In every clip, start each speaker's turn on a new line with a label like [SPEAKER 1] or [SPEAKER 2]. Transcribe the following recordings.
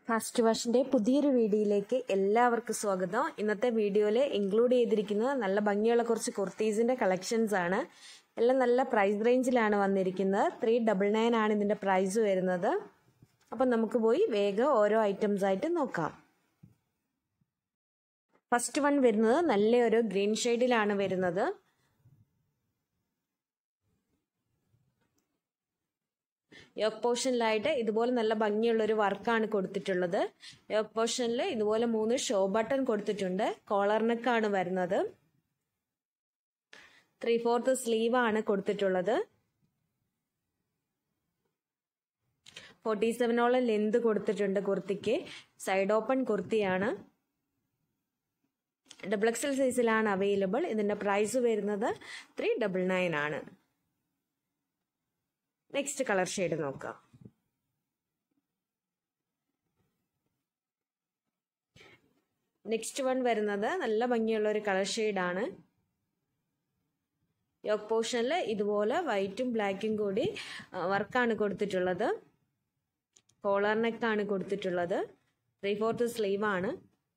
[SPEAKER 1] fast വാഷിൻ്റെ പുതിയൊരു വീഡിയോയിലേക്ക് എല്ലാവർക്കും സ്വാഗതം ഇന്നത്തെ വീഡിയോയിൽ ഇൻക്ലൂഡ് ചെയ്തിരിക്കുന്നത് നല്ല ഭംഗിയുള്ള കുറച്ച് കുർത്തീസിൻ്റെ കളക്ഷൻസ് ആണ് എല്ലാം നല്ല പ്രൈസ് റേഞ്ചിലാണ് വന്നിരിക്കുന്നത് ത്രീ ഡബിൾ നയൻ ആണ് ഇതിൻ്റെ പ്രൈസ് വരുന്നത് അപ്പം നമുക്ക് പോയി വേഗം ഓരോ ഐറ്റംസ് ആയിട്ട് നോക്കാം ഫസ്റ്റ് വൺ വരുന്നത് നല്ലൊരു ഗ്രീൻ ഷെയ്ഡിലാണ് വരുന്നത് യോക്ക് പോർഷനിലായിട്ട് ഇതുപോലെ നല്ല ഭംഗിയുള്ള ഒരു വർക്കാണ് കൊടുത്തിട്ടുള്ളത് യോക്ക് പോർഷനിൽ ഇതുപോലെ മൂന്ന് ഷോ ബട്ടൺ കൊടുത്തിട്ടുണ്ട് കോളർ നെക്കാണ് വരുന്നത് ത്രീ ഫോർത്ത് സ്ലീവ് ആണ് കൊടുത്തിട്ടുള്ളത് ഫോർട്ടി സെവനോളം ലെന്ത് കൊടുത്തിട്ടുണ്ട് കുർത്തിക്ക് സൈഡ് ഓപ്പൺ കുർത്തിയാണ് ഡബിൾ എക്സൽ സൈസിലാണ് അവൈലബിൾ ഇതിൻ്റെ പ്രൈസ് വരുന്നത് ത്രീ ഡബിൾ നയൻ ആണ് നെക്സ്റ്റ് കളർ ഷെയ്ഡ് നോക്കാം നെക്സ്റ്റ് വൺ വരുന്നത് നല്ല ഭംഗിയുള്ള ഒരു കളർ ഷെയ്ഡാണ് യോക്ക് പോർഷനിൽ ഇതുപോലെ വൈറ്റും ബ്ലാക്കും കൂടി വർക്കാണ് കൊടുത്തിട്ടുള്ളത് കോളർ നെക്കാണ് കൊടുത്തിട്ടുള്ളത് ത്രീ ഫോർത്ത് സ്ലീവ് ആണ്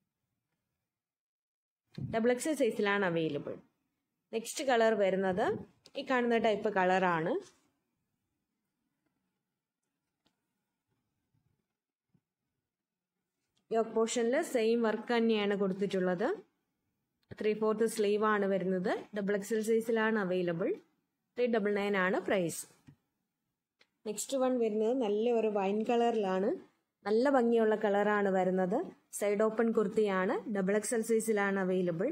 [SPEAKER 1] ഡബിൾ എക്സൽ സൈസിലാണ് അവൈലബിൾ നെക്സ്റ്റ് കളർ വരുന്നത് ഈ കാണുന്ന ടൈപ്പ് കളറാണ് യോക്ക് പോർഷനിൽ സെയിം വർക്ക് തന്നെയാണ് കൊടുത്തിട്ടുള്ളത് ത്രീ ഫോർത്ത് സ്ലീവ് ആണ് വരുന്നത് ഡബിൾ എക്സൽ സൈസിലാണ് അവൈലബിൾ ത്രീ ഡബിൾ നയൻ ആണ് പ്രൈസ് നെക്സ്റ്റ് വൺ വരുന്നത് നല്ല ഒരു വൈൻ കളറിലാണ് നല്ല ഭംഗിയുള്ള കളറാണ് വരുന്നത് സൈഡ് ഓപ്പൺ കുർത്തിയാണ് ഡബിൾ എക്സൽ സൈസിലാണ് അവൈലബിൾ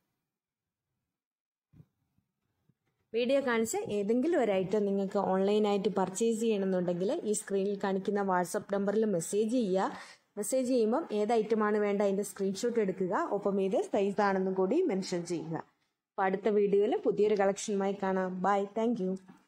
[SPEAKER 1] വീഡിയോ കാണിച്ച ഏതെങ്കിലും ഒരു ഐറ്റം നിങ്ങൾക്ക് ഓൺലൈനായിട്ട് പർച്ചേസ് ചെയ്യണമെന്നുണ്ടെങ്കിൽ ഈ സ്ക്രീനിൽ കാണിക്കുന്ന വാട്സപ്പ് നമ്പറിൽ മെസ്സേജ് ചെയ്യുക മെസ്സേജ് ചെയ്യുമ്പം ഏത് ഐറ്റമാണ് വേണ്ട അതിൻ്റെ സ്ക്രീൻഷോട്ട് എടുക്കുക ഒപ്പം ഏത് സൈസ് ആണെന്നും കൂടി മെൻഷൻ ചെയ്യുക അപ്പോൾ അടുത്ത വീഡിയോയിൽ പുതിയൊരു കളക്ഷനുമായി കാണാം ബൈ താങ്ക്